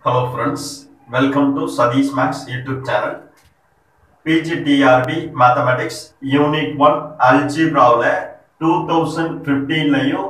Hello friends, welcome to Sadish Max YouTube channel. PGTRB Mathematics Unit 1 Algebraவில் 2015லையும்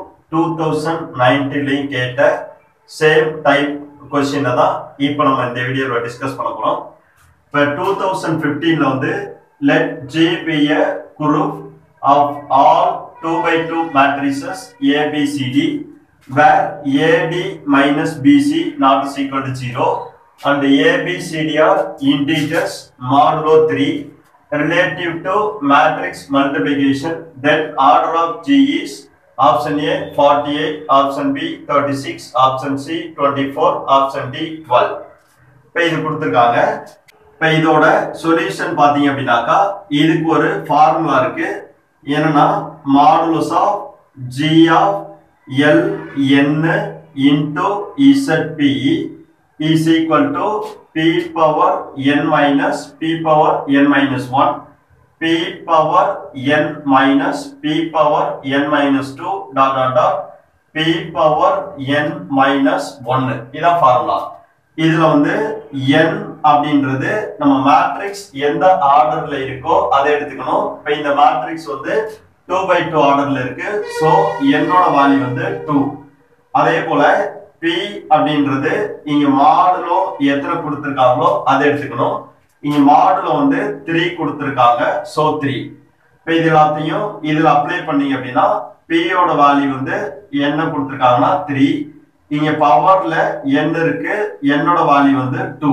2019லையும் கேட்ட same type கொஸ்டினை தான் இப்போ நம்ம இந்த வீடியோவில் டிஸ்கஸ் பண்ண போகிறோம் இப்போ 2015ல வந்து let G be a group of all 2 by 2 matrices ABCD where AD minus BC not is equal to 0 and ABCD are integers modulo 3 relative to matrix multiplication then order of G is option A 48 option B 36 option C 24 option D 12 இப்போ இது கொடுத்துருக்காங்க இப்போ இதோட solution பார்த்தீங்க அப்படின்னாக்கா இதுக்கு ஒரு formula இருக்கு என்னன்னா modulus of G of L N into Z P is equal to P power N minus P power N minus one P power N minus P power N minus two dot dot dot P power N minus ஒன்னு இதான் formula இதுல வந்து n அப்படின்றது நம்ம matrix எந்த ஆர்டர்ல இருக்கோ அதை எடுத்துக்கணும் இப்ப இந்த மேட்ரிக்ஸ் வந்து டூ பை டூ ஆர்டர்ல இருக்கு ஸோ என்னோட வேல்யூ வந்து டூ அதே போல p அப்படின்றது இங்க மாடுலோ எத்தனை கொடுத்துருக்காங்களோ அதை எடுத்துக்கணும் இங்க மாடுல வந்து த்ரீ கொடுத்துருக்காங்க ஸோ த்ரீ இப்போ இது எல்லாத்தையும் இதுல அப்ளை பண்ணீங்க அப்படின்னா p யோட வேல்யூ வந்து என்ன கொடுத்துருக்காங்கன்னா த்ரீ இங்க பவர்ல n இருக்கு என்னோட வேல்யூ வந்து டூ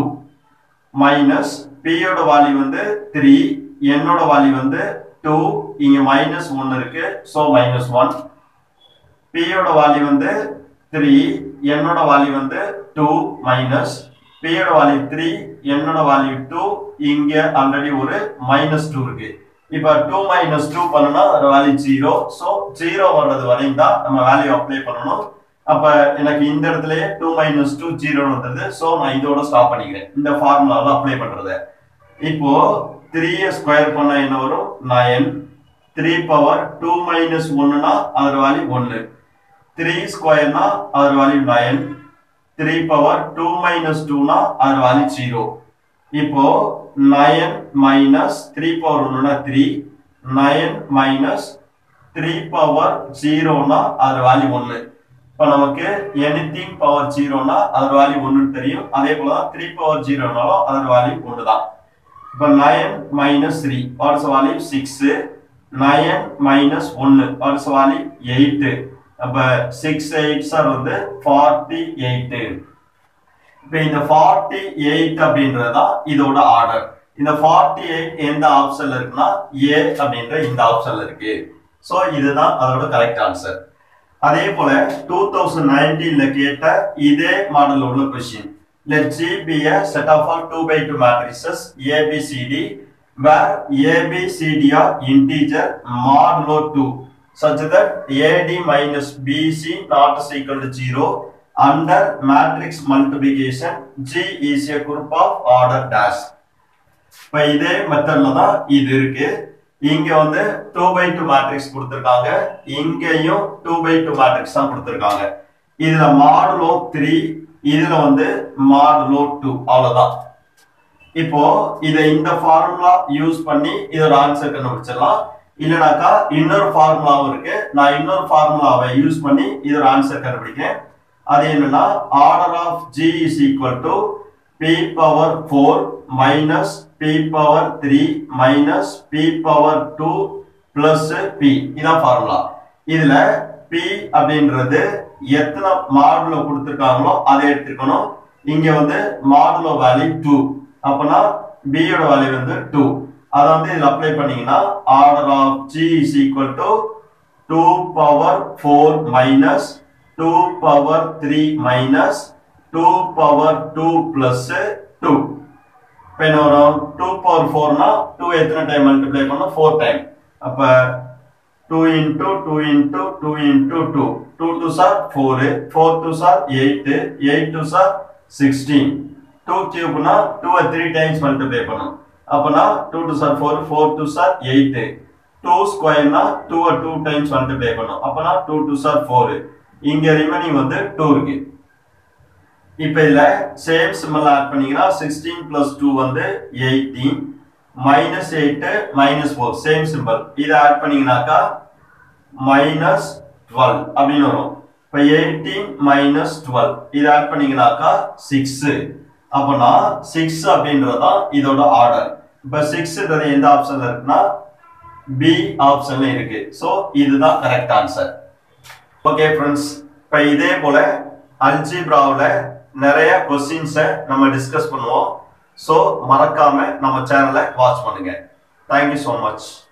மைனஸ் பியோட வேல்யூ வந்து த்ரீ என்னோட வேல்யூ வந்து டூ இங்க மைனஸ் ஒன் இருக்கு ஸோ மைனஸ் ஒன் பியோட வேல்யூ வந்து த்ரீ என்னோட வேல்யூ வந்து டூ மைனஸ் பியோட வேல்யூ த்ரீ என்னோட வேல்யூ டூ இங்க ஆல்ரெடி ஒரு மைனஸ் டூ இருக்கு இப்போ டூ மைனஸ் டூ பண்ணனா வேல்யூ ஜீரோ ஸோ ஜீரோ வர்றது வரையும் தான் நம்ம வேல்யூ அப்ளை பண்ணணும் அப்ப எனக்கு இந்த இடத்துலயே டூ மைனஸ் டூ ஜீரோ வந்தது ஸோ நான் இதோட ஸ்டாப் பண்ணிக்கிறேன் இந்த ஃபார்முலாவில் அப்ளை பண்றத இப்போ த்ரீயை ஸ்கொயர் பண்ணா என்ன வரும் nine three power two minus ஒன்னுனா அதோட வேல்யூ ஒன்னு த்ரீ ஸ்கொயர்னா அதோட value nine three power two minus டூனா அதோட வேல்யூ ஜீரோ இப்போ நயன் மைனஸ் த்ரீ பவர் ஒன்னுனா three nine minus three power ஜீரோனா அதோட வேல்யூ ஒன்னு இப்போ நமக்கு எனிதிங் பவர் ஜீரோனா அதோட வேல்யூ ஒன்னு தெரியும் அதே போல தான் த்ரீ பவர் ஜீரோனாலும் அதோட வேல்யூ ஒன்று தான் இப்போ nine minus three what's value six nine minus ஒன்று வாட்ஸ் வேல்யூ எயிட்டு அப்போ சிக்ஸ் எயிட் சார் வந்து ஃபார்ட்டி எயிட்டு இப்போ இந்த ஃபார்ட்டி எயிட் அப்படின்றது தான் இதோட ஆர்டர் இந்த ஃபார்ட்டி எயிட் எந்த ஆப்ஷன்ல இருக்குன்னா ஏ அப்படின்ற இந்த ஆப்ஷன்ல இருக்கு ஸோ இதுதான் அதோட கரெக்ட் ஆன்சர் அதே போல டூ தௌசண்ட் நைன்டீன்ல கேட்ட இதே மாடல் உள்ள question let G be a set of all 2 by 2 matrices ABCD where ABCD are integer modulo 2 such that AD minus BC not is equal to 0 under matrix multiplication G is a group of order dash இப்போ இதே மெத்தட்ல தான் இது இருக்கு இங்க வந்து two by two matrix கொடுத்துருக்காங்க இங்கேயும் டூ பை டூ மேட்ரிக்ஸ் தான் கொடுத்துருக்காங்க இதுல மாடுலோ த்ரீ இதுல வந்து மாடுலோ டூ அவ்வளவுதான் இப்போ இதை இந்த ஃபார்முலா யூஸ் பண்ணி இதோட ஆன்சர் கண்டுபிடிச்சிடலாம் இல்லைனாக்கா இன்னொரு ஃபார்முலாவும் இருக்கு நான் இன்னொரு ஃபார்முலாவை யூஸ் பண்ணி இதோட ஆன்சர் கண்டுபிடிக்கிறேன் அது என்னன்னா order of G is equal to P power four minus P power three minus P power two plus P இதான் ஃபார்முலா இதுல பி அப்படின்றது எத்தனை மாடுல கொடுத்துருக்காங்களோ அதை எடுத்துக்கணும் இங்க வந்து மாடுலோ வேல்யூ டூ அப்பனா பியோட வேல்யூ வந்து டூ அதை வந்து இதுல அப்ளை பண்ணீங்கன்னா order of G is equal to two power four minus two power three minus two power two plus two இப்போ என்ன வரும் டூ பவர் ஃபோர்னா டூ எத்தனை டைம் மல்டிப்ளை பண்ணும் ஃபோர் டைம் அப்போ two into two into two into two two two சார் four four two சார் eight eight two சார் சிக்ஸ்டீன் டூ கியூப்னா டூவை த்ரீ டைம்ஸ் மல்டிப்ளை பண்ணும் அப்போனா டூ டூ சார் ஃபோர் ஃபோர் டூ சார் எயிட்டு டூ ஸ்கொயர்னா டூவை டூ டைம்ஸ் மல்டிப்ளை பண்ணும் அப்போனா டூ டூ சார் ஃபோரு இங்க ரிமைனிங் வந்து டூ இருக்கு இப்போ இதுல சேம் சிம்பிள் ஆட் பண்ணீங்கன்னா சிக்ஸ்டீன் பிளஸ் டூ வந்து eighteen minus eight minus four same simple இதை ஆட் பண்ணீங்கன்னாக்கா மைனஸ் டுவெல் அப்படின்னு வரும் இப்போ எயிட்டீன் மைனஸ் டுவெல் இதை ஆட் பண்ணீங்கன்னாக்கா சிக்ஸு அப்போனா சிக்ஸ் அப்படின்றது தான் இதோட ஆர்டர் இப்போ சிக்ஸ்ன்றது எந்த ஆப்ஷன்ல இருக்குன்னா பி ஆப்ஷன்ல இருக்கு ஸோ இதுதான் கரெக்ட் ஆன்சர் ஓகே ஃப்ரெண்ட்ஸ் இப்போ இதே போல அல்ஜிப்ராவில் நிறைய கொஸ்டின்ஸை நம்ம டிஸ்கஸ் பண்ணுவோம் ஸோ மறக்காம நம்ம சேனலை வாட்ச் பண்ணுங்க தேங்க்யூ ஸோ மச்